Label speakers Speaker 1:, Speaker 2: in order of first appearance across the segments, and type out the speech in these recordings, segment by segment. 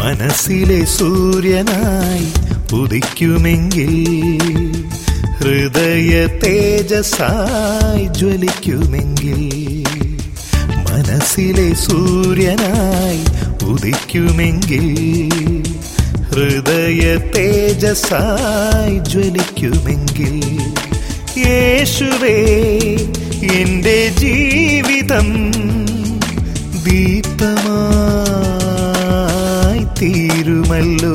Speaker 1: മനസ്സിലെ സൂര്യനായി ഉദിക്കുമെങ്കിൽ ഹൃദയ തേജസായി ജ്വലിക്കുമെങ്കിൽ മനസ്സിലെ സൂര്യനായി ഉദിക്കുമെങ്കിൽ ഹൃദയ തേജസായി ജ്വലിക്കുമെങ്കിൽ യേശുവേ എന്റെ ജീവിതം ദീപ്തമായി തീരുമല്ലോ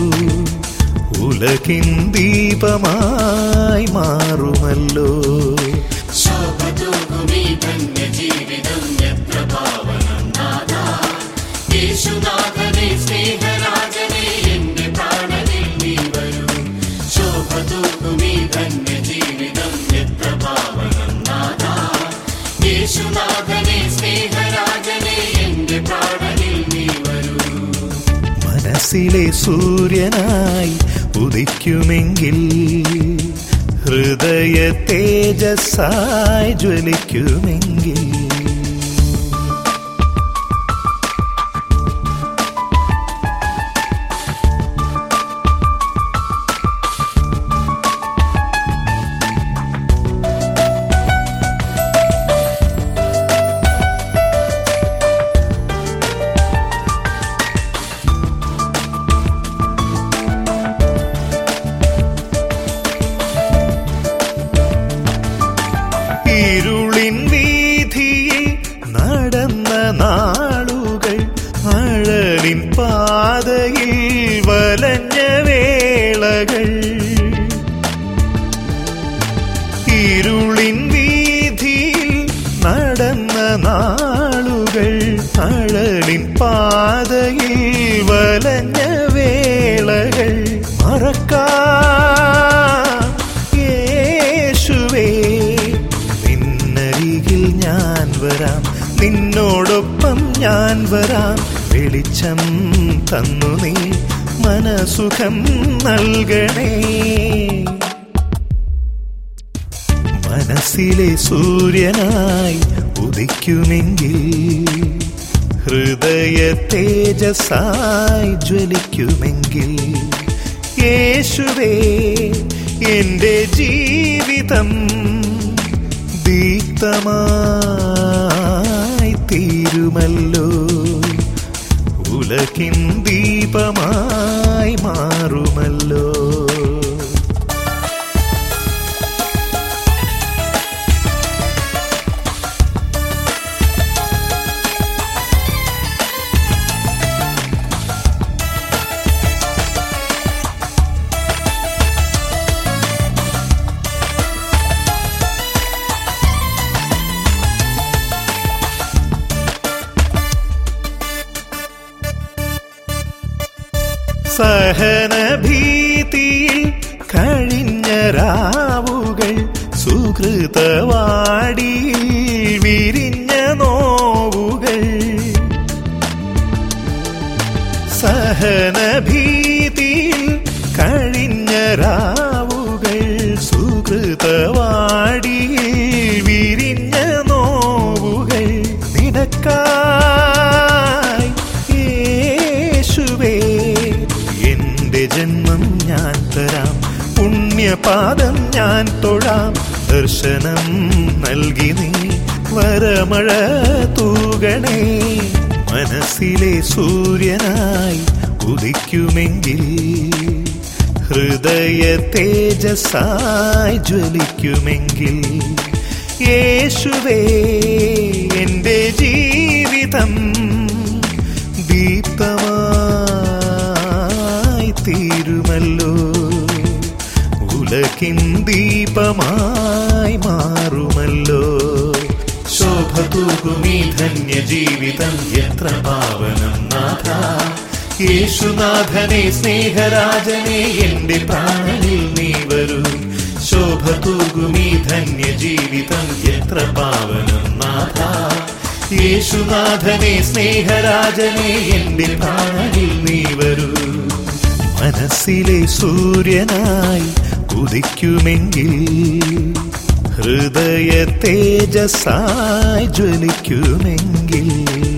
Speaker 1: ഉലകിൻ ദീപമായി മാറുമല്ലോ
Speaker 2: ശോഭതൂകുമീ ധന്യജീവിതം എത്ര പാവനം നാഥ യേശുനാഥനെ സ്നേഹരാജനെ എന്റെ പ്രാണനിൽ നീ വരൂ ശോഭതൂകുമീ ധന്യജീവിതം എത്ര പാവനം നാഥ യേശുനാഥനെ സ്നേഹരാജനെ എന്റെ പ്രാണനിൽ നീ വരൂ
Speaker 1: മനസ്സിലെ സൂര്യനായി ഉദിക്കുമെങ്കിൽ ഹൃദയ തേജസ്സായി ജ്വലിക്കുമെങ്കിൽ ഇരുളിൻ വീതിയിൽ നടന്ന നാളുകൾ അഴലിൻ പാതയിൽ വലഞ്ഞ വേളകൾ ഇരുളിൻ വീതിയിൽ നടന്ന നാളുകൾ അഴലിൻ പാതയിൽ വലഞ്ഞ വേളകൾ മറക്കാം യേശുവേ നിന്നരികിൽ ഞാൻ വരാം നിന്നോടൊപ്പം ഞാൻ വരാം വെളിച്ചം തന്നു നീ മനസുഖം നൽകണേ മനസ്സിലെ സൂര്യനായി ഉദിക്കുമെങ്കിൽ ഹൃദയ തേജസായി ജ്വലിക്കുമെങ്കിൽ യേശുവേ എന്റെ ജീവിതം ദീപ്തമായി തീരുമല്ലോ ഉലകിൻ ദീപമായി മാറുമല്ലോ സഹനഭീതിയിൽ കഴിഞ്ഞ രാവുകൾ സുഹൃതവാടിയിൽ വിരിഞ്ഞ നോവുകൾ സഹനഭീതിയിൽ കഴിഞ്ഞ രാവുകൾ സുഹൃതവാടിയിൽ വിരിഞ്ഞ നോവുകൾ നിനക്കായി യേശുവേ എന്റെ ജന്മം ഞാൻ തരാം പുണ്യപാദം ഞാൻ തൊഴാം ദർശനം നൽകി നീ വരമഴ തൂകണേ മനസ്സിലെ സൂര്യനായി ഉദിക്കുമെങ്കിൽ ഹൃദയ തേജസായി ജ്വലിക്കുമെങ്കിൽ യേശുവേ എന്റെ ജീവിതം ദീപ്തമായി തീരുമല്ലോ ഉലകിൻ ദീപമായി മാറുമല്ലോ ശോഭ തൂകുമീ ധന്യ ജീവിതം എത്ര പാവനം നാഥ യേശുനാഥനെ സ്നേഹരാജനെ എന്റെ പ്രാണനിൽ നീ വരൂ ശോഭ തൂകുമീ ധന്യ ജീവിതം എത്ര പാവനം നാഥ യേശുനാഥനെ സ്നേഹരാജനെ എന്റെ പ്രാണനിൽ നീ വരൂ മനസ്സിലെ സൂര്യനായി ഉദിക്കുമെങ്കിൽ ഹൃദയ തേജസായി ജ്വലിക്കുമെങ്കിൽ